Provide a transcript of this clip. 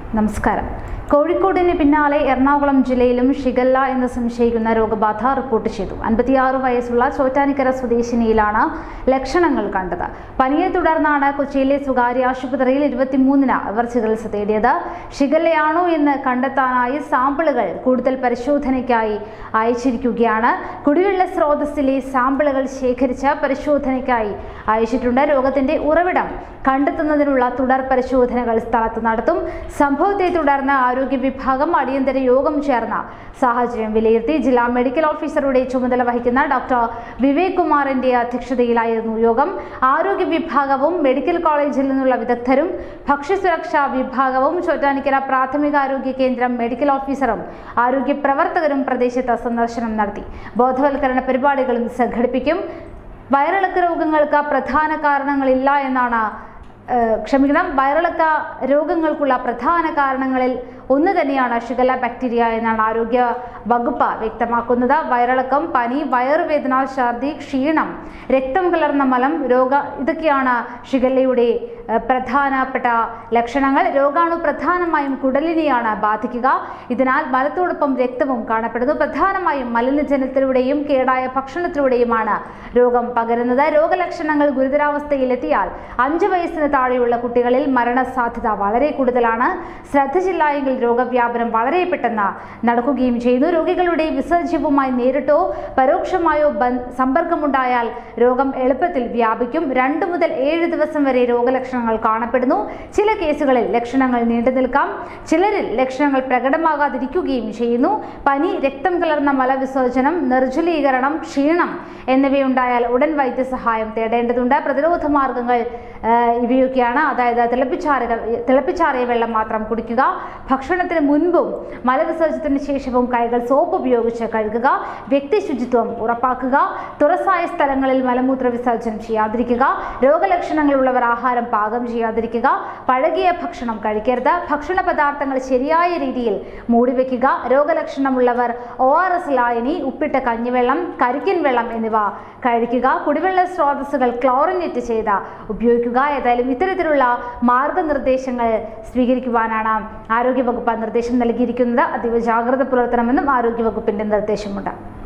നമസ്കാരം കോഴിക്കോടിന് പിന്നാലെ എറണാകുളം ജില്ലയിലും ഷിഗല്ല എന്ന് സംശയിക്കുന്ന രോഗബാധ റിപ്പോർട്ട് ചെയ്തു അൻപത്തിയാറ് വയസ്സുള്ള ചോറ്റാനിക്കര സ്വദേശിനിയിലാണ് ലക്ഷണങ്ങൾ കണ്ടത് പനിയെ തുടർന്നാണ് കൊച്ചിയിലെ സ്വകാര്യ ആശുപത്രിയിൽ ഇരുപത്തിമൂന്നിന് ഇവർ ചികിത്സ തേടിയത് ഷിഗല്ലയാണോ എന്ന് കണ്ടെത്താനായി സാമ്പിളുകൾ കൂടുതൽ പരിശോധനയ്ക്കായി അയച്ചിരിക്കുകയാണ് കുടിവെള്ള സ്രോതസ്സിലെ സാമ്പിളുകൾ ശേഖരിച്ച് പരിശോധനയ്ക്കായി അയച്ചിട്ടുണ്ട് രോഗത്തിന്റെ ഉറവിടം കണ്ടെത്തുന്നതിനുള്ള തുടർ പരിശോധനകൾ സ്ഥലത്ത് നടത്തും സംഭവത്തെ തുടർന്ന് ആരോഗ്യ വിഭാഗം അടിയന്തര യോഗം ചേർന്ന സാഹചര്യം വിലയിരുത്തി ജില്ലാ മെഡിക്കൽ ഓഫീസറുടെ ചുമതല വഹിക്കുന്ന ഡോക്ടർ വിവേക് കുമാറിന്റെ അധ്യക്ഷതയിലായിരുന്നു യോഗം ആരോഗ്യ വിഭാഗവും മെഡിക്കൽ കോളേജിൽ നിന്നുള്ള വിദഗ്ധരും ഭക്ഷ്യസുരക്ഷാ വിഭാഗവും ചോറ്റാനിക്കര പ്രാഥമികാരോഗ്യ കേന്ദ്രം മെഡിക്കൽ ഓഫീസറും ആരോഗ്യ പ്രവർത്തകരും പ്രദേശത്ത് സന്ദർശനം നടത്തി ബോധവൽക്കരണ പരിപാടികളും സംഘടിപ്പിക്കും വയറിളക്ക രോഗങ്ങൾക്ക് പ്രധാന കാരണങ്ങളില്ല എന്നാണ് ഏഹ്, ക്ഷമിക്കണം വയറിളക്ക രോഗങ്ങൾക്കുള്ള പ്രധാന കാരണങ്ങളിൽ ഒന്ന് തന്നെയാണ് ഷിഗല്ല ബാക്ടീരിയ എന്നാണ് ആരോഗ്യ വകുപ്പ് വ്യക്തമാക്കുന്നത് വയറിളക്കം പനി വയറുവേദന ഛർദി ക്ഷീണം രക്തം കലർന്ന മലം രോഗ ഇതൊക്കെയാണ് ഷിഗല്ലയുടെ ഏഹ്, പ്രധാനപ്പെട്ട ലക്ഷണങ്ങൾ രോഗാണു പ്രധാനമായും കുടലിനെയാണ് ബാധിക്കുക ഇതിനാൽ മലത്തോടൊപ്പം രക്തവും കാണപ്പെടുന്നു പ്രധാനമായും മലിനജലത്തിലൂടെയും കേടായ ഭക്ഷണത്തിലൂടെയുമാണ് രോഗം പകരുന്നത് രോഗലക്ഷണങ്ങൾ ഗുരുതരാവസ്ഥയിലെത്തിയാൽ അഞ്ച് വയസ്സിന് താഴെയുള്ള കുട്ടികളിൽ മരണസാധ്യത വളരെ കൂടുതലാണ് ശ്രദ്ധിച്ചില്ല എങ്കിൽ രോഗവ്യാപനം വളരെ പെട്ടെന്ന് നടക്കുകയും ചെയ്യുന്നു രോഗികളുടെ വിസർജ്യവുമായി നേരിട്ടോ പരോക്ഷമായോ ബന്ധ സമ്പർക്കമുണ്ടായാൽ രോഗം എളുപ്പത്തിൽ വ്യാപിക്കും രണ്ട് മുതൽ ഏഴ് ദിവസം വരെ രോഗലക്ഷണങ്ങൾ കാണപ്പെടുന്നു ചില കേസുകളിൽ ലക്ഷണങ്ങൾ നീണ്ടു നിൽക്കാം ചിലരിൽ ലക്ഷണങ്ങൾ പ്രകടമാകാതിരിക്കുകയും ചെയ്യുന്നു പനി രക്തം കലർന്ന മലവിസർജനം നിർജ്ജലീകരണം ക്ഷീണം എന്നിവയുണ്ടായാൽ ഉടൻ വൈദ്യസഹായം തേടേണ്ടതുണ്ട് പ്രതിരോധ മാർഗങ്ങൾ ആ, ഇവയൊക്കെയാണ് അതായത് തിളപ്പിച്ചാറുകൾ തിളപ്പിച്ചാറിയ വെള്ളം മാത്രം കുടിക്കുക ഭക്ഷണത്തിന് മുൻപും മലവിസർജനത്തിന് ശേഷവും കൈകൾ സോപ്പ് ഉപയോഗിച്ച് കഴുകുക വ്യക്തി ശുചിത്വം ഉറപ്പാക്കുക തുറസായ സ്ഥലങ്ങളിൽ മലമൂത്ര വിസർജനം ചെയ്യാതിരിക്കുക രോഗലക്ഷണങ്ങളുള്ളവർ ആഹാരം പാകം ചെയ്യാതിരിക്കുക പഴകിയ ഭക്ഷണം കഴിക്കരുത് ഭക്ഷണ പദാർത്ഥങ്ങൾ ശരിയായ രീതിയിൽ മൂടിവെക്കുക രോഗലക്ഷണമുള്ളവർ ഒ ആർ എസ് ലായനി ഉപ്പിട്ട കഞ്ഞിവെള്ളം കരിക്കിൻ വെള്ളം എന്നിവ കഴിക്കുക കുടിവെള്ള സ്രോതസ്സുകൾ ക്ലോറിനേറ്റ് ചെയ്ത് ഉപയോഗിക്കുക ഏതായാലും ഇത്തരത്തിലുള്ള മാർഗനിർദ്ദേശങ്ങൾ സ്വീകരിക്കുവാനാണ് ആരോഗ്യവകുപ്പ് നിർദ്ദേശം നൽകിയിരിക്കുന്നത് അതീവ ജാഗ്രത പുലർത്തണമെന്നും ആരോഗ്യവകുപ്പിന്റെ നിർദ്ദേശമുണ്ട്